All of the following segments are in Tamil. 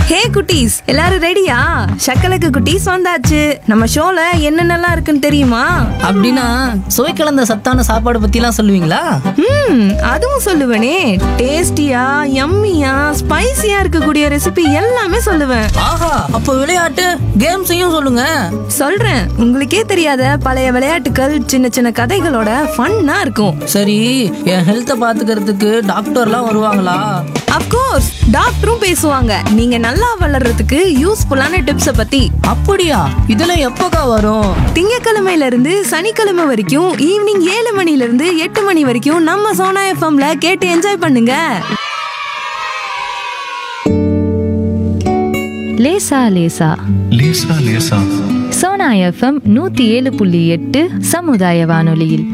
ஹே குட்டீஸ் எல்லாரும் ரெடியா சக்கலக்கு குட்டீஸ் வந்தாச்சு நம்ம ஷோல என்னென்னலாம் இருக்குன்னு தெரியுமா அப்படின்னா சுவை கலந்த சத்தான சாப்பாடு பத்திலாம் சொல்லுவீங்களா ம் அதுவும் சொல்லுவேனே டேஸ்டியா யம்மியா ஸ்பைசியா இருக்கக்கூடிய ரெசிபி எல்லாமே சொல்லுவேன் ஆஹா அப்போ விளையாட்டு கேம்ஸையும் சொல்லுங்க சொல்றேன் உங்களுக்கே தெரியாத பழைய விளையாட்டுகள் சின்ன சின்ன கதைகளோட ஃபன்னா இருக்கும் சரி என் ஹெல்த்தை பாத்துக்கிறதுக்கு டாக்டர்லாம் வருவாங்களா அப்கோர்ஸ் டாக்டரும் பேசுவாங்க நீங்க நல்லா வளர்றதுக்கு யூஸ்ஃபுல்லான டிப்ஸ பத்தி அப்படியா இதெல்லாம் எப்போக்கா வரும் திங்கக்கிழமையில இருந்து சனிக்கிழமை வரைக்கும் ஈவினிங் ஏழு மணில இருந்து எட்டு மணி வரைக்கும் நம்ம சோனா எஃப்எம்ல கேட்டு என்ஜாய் பண்ணுங்க லேசா லேசா லேசா லேசா சோனா எஃப்எம் நூத்தி ஏழு புள்ளி எட்டு சமுதாய வானொலியில்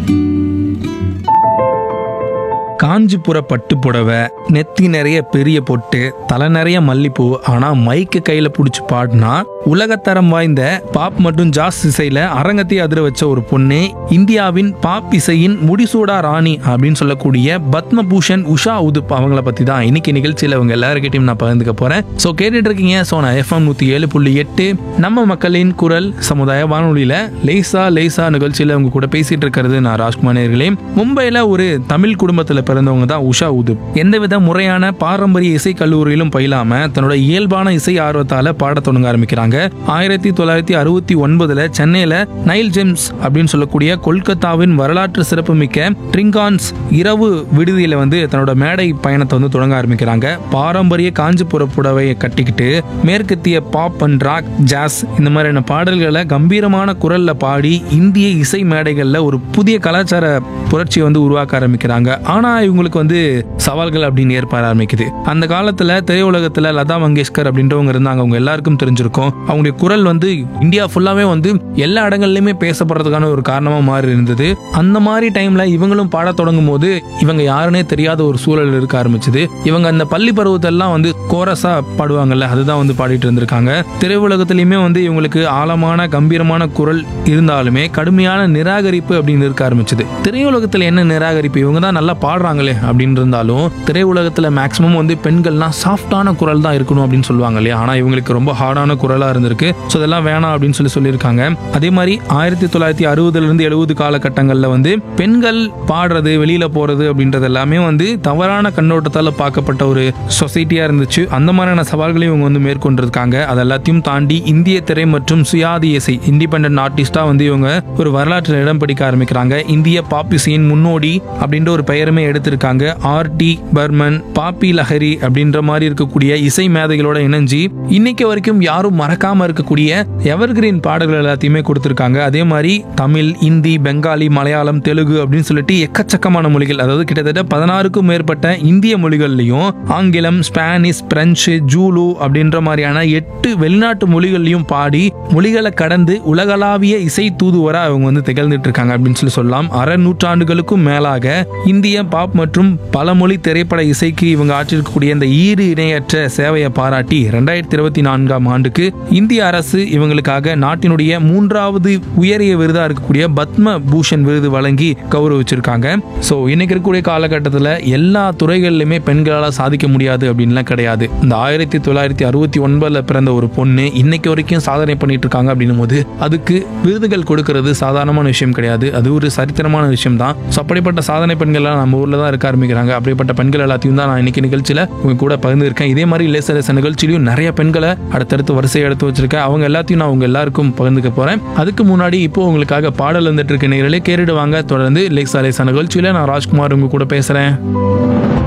காஞ்சிபுர பட்டு புடவை நெத்தி நிறைய பெரிய பொட்டு தலை நிறைய மல்லிப்பூ ஆனா மைக்கு கையில புடிச்சு பாடினா உலகத்தரம் வாய்ந்த பாப் மற்றும் ஜாஸ் இசையில அரங்கத்தை அதிர வச்ச ஒரு பொண்ணு இந்தியாவின் பாப் இசையின் முடிசூடா ராணி அப்படின்னு சொல்லக்கூடிய பத்மபூஷன் உஷா உதுப் அவங்கள பத்தி தான் இன்னைக்கு நிகழ்ச்சியில அவங்க எல்லாருக்கிட்டையும் நான் பகிர்ந்துக்க போறேன் ஸோ கேட்டுட்டு இருக்கீங்க சோனா எஃப்எம் நூத்தி ஏழு புள்ளி எட்டு நம்ம மக்களின் குரல் சமுதாய வானொலியில லேசா லேசா நிகழ்ச்சியில உங்க கூட பேசிட்டு இருக்கிறது நான் ராஜ்குமார் நேயர்களே மும்பையில ஒரு தமிழ் குடும்பத்துல பிறந்தவங்க தான் உஷா உதுப் எந்தவித முறையான பாரம்பரிய இசை கல்லூரியிலும் பயிலாம தன்னோட இயல்பான இசை ஆர்வத்தால பாடத் தொடங்க ஆரம்பிக்கிறாங்க ஆயிரத்தி தொள்ளாயிரத்தி அறுபத்தி ஒன்பதுல சென்னையில நைல் ஜெம்ஸ் அப்படின்னு சொல்லக்கூடிய கொல்கத்தாவின் வரலாற்று சிறப்புமிக்க ட்ரிங்கான்ஸ் இரவு விடுதியில வந்து தன்னோட மேடை பயணத்தை வந்து தொடங்க ஆரம்பிக்கிறாங்க பாரம்பரிய காஞ்சிபுர புடவையை கட்டிக்கிட்டு மேற்கத்திய பாப் அண்ட் ராக் ஜாஸ் இந்த மாதிரியான பாடல்களை கம்பீரமான குரல்ல பாடி இந்திய இசை மேடைகள்ல ஒரு புதிய கலாச்சார புரட்சியை வந்து உருவாக்க ஆரம்பிக்கிறாங்க ஆனா இவங்களுக்கு வந்து சவால்கள் அப்படின்னு ஏற்பட ஆரம்பிக்குது அந்த காலத்துல திரையுலகத்துல லதா மங்கேஷ்கர் அப்படின்றவங்க இருந்தாங்க அவங்க எல்லாருக்கும் தெரிஞ்சிருக்கும் அவங்களுடைய குரல் வந்து இந்தியா ஃபுல்லாவே வந்து எல்லா இடங்கள்லயுமே பேசப்படுறதுக்கான ஒரு காரணமா மாறி இருந்தது அந்த மாதிரி டைம்ல இவங்களும் பாட தொடங்கும் போது இவங்க யாருன்னே தெரியாத ஒரு சூழல் இருக்க ஆரம்பிச்சது இவங்க அந்த பள்ளி பருவத்தெல்லாம் வந்து கோரஸா பாடுவாங்கல்ல அதுதான் வந்து பாடிட்டு இருந்திருக்காங்க திரையுலகத்திலயுமே வந்து இவங்களுக்கு ஆழமான கம்பீரமான குரல் இருந்தாலுமே கடுமையான நிராகரிப்பு அப்படின்னு இருக்க ஆரம்பிச்சது திரையுலகத்துல என்ன நிராகரிப்பு இவங்க தான் நல்லா பாடுறாங்களே அப்படின்னு இருந்தாலும் திரையுலகத்துல மேக்சிமம் வந்து பெண்கள்லாம் சாஃப்டான குரல் தான் இருக்கணும் அப்படின்னு சொல்லுவாங்க இல்லையா ஆனா இவங்களுக்கு ரொம்ப ஹார்டான குரலா இருந்திருக்கு ஸோ இதெல்லாம் வேணாம் அப்படின்னு சொல்லி சொல்லியிருக்காங்க அதே மாதிரி ஆயிரத்தி தொள்ளாயிரத்தி அறுபதுல இருந்து எழுபது காலகட்டங்கள்ல வந்து பெண்கள் பாடுறது வெளியில போறது அப்படின்றது எல்லாமே வந்து தவறான கண்ணோட்டத்தால பார்க்கப்பட்ட ஒரு சொசைட்டியா இருந்துச்சு அந்த மாதிரியான சவால்களையும் இவங்க வந்து மேற்கொண்டிருக்காங்க அது எல்லாத்தையும் தாண்டி இந்திய திரை மற்றும் சுயாதி இசை இண்டிபெண்ட் ஆர்டிஸ்டா வந்து இவங்க ஒரு வரலாற்றில் இடம் பிடிக்க ஆரம்பிக்கிறாங்க இந்திய பாப் இசையின் முன்னோடி அப்படின்ற ஒரு பெயருமே எடுத்திருக்காங்க ஆர் டி பர்மன் பாப்பி லஹரி அப்படின்ற மாதிரி இருக்கக்கூடிய இசை மேதைகளோட இணைஞ்சு இன்னைக்கு வரைக்கும் யாரும் மறக்காம இருக்கக்கூடிய எவர்கிரீன் பாடல்கள் எல்லாத்தையுமே கொடுத்திருக்காங்க அதே மாதிரி தமிழ் இந்தி பெங்காலி மலையாளம் தெலுங்கு அப்படின்னு சொல்லிட்டு எக்கச்சக்கமான மொழிகள் அதாவது கிட்டத்தட்ட பதினாறுக்கும் மேற்பட்ட இந்திய மொழிகள்லையும் ஆங்கிலம் ஸ்பானிஷ் பிரெஞ்சு ஜூலு அப்படின்ற மாதிரியான எட்டு வெளிநாட்டு மொழிகள்லையும் பாடி மொழிகளை கடந்து உலகளாவிய இசை தூதுவரா அவங்க வந்து திகழ்ந்துட்டு இருக்காங்க அப்படின்னு சொல்லி சொல்லலாம் அரை நூற்றாண்டுகளுக்கும் மேலாக இந்திய பாப் மற்றும் பல மொழி திரைப்பட இசைக்கு இவங்க ஆற்றிருக்கக்கூடிய இந்த ஈடு இணையற்ற சேவையை பாராட்டி ரெண்டாயிரத்தி இருபத்தி நான்காம் ஆண்டுக்கு இந்திய அரசு இவங்களுக்காக நாட்டினுடைய மூன்றாவது உயரிய விருதா இருக்கக்கூடிய பத்ம பூஷன் விருது வழங்கி கௌரவிச்சிருக்காங்க ஸோ இன்னைக்கு இருக்கக்கூடிய காலகட்டத்தில் எல்லா துறைகள்லையுமே பெண்களால் சாதிக்க முடியாது அப்படின்லாம் கிடையாது இந்த ஆயிரத்தி தொள்ளாயிரத்தி அறுபத்தி ஒன்பதுல பிறந்த ஒரு பொண்ணு இன்னைக்கு வரைக்கும் சாதனை பண்ணிட்டு இருக்காங்க அப்படின்னும் போது அதுக்கு விருதுகள் கொடுக்கறது சாதாரணமான விஷயம் கிடையாது அது ஒரு சரித்திரமான விஷயம் தான் ஸோ அப்படிப்பட்ட சாதனை பெண்கள்லாம் நம்ம ஊர்ல தான் இருக்க ஆரம்பிக்கிறாங்க அப்படிப்பட்ட பெண்கள் எல்லாத்தையும் தான் நான் இன்னைக்கு நிகழ்ச்சியில உங்க கூட பகிர்ந்துருக்கேன் இதே மாதிரி லேச லேச நிகழ்ச்சியிலையும் நிறைய பெண்களை அடுத்தடுத்து வரிசையை எடுத்து வச்சிருக்கேன் அவங்க எல்லாத்தையும் நான் உங்க எல்லாருக்கும் பகிர்ந்துக்க போறேன் அதுக்கு முன்னாடி இப்போ உங்களுக்காக பாடல் வந்துட்டு இருக்க நேரலே கேட்டுடுவாங்க தொடர்ந்து லேசா லேசா நிகழ்ச்சியில நான் ராஜ்குமார் உங்க கூட பேசுறேன்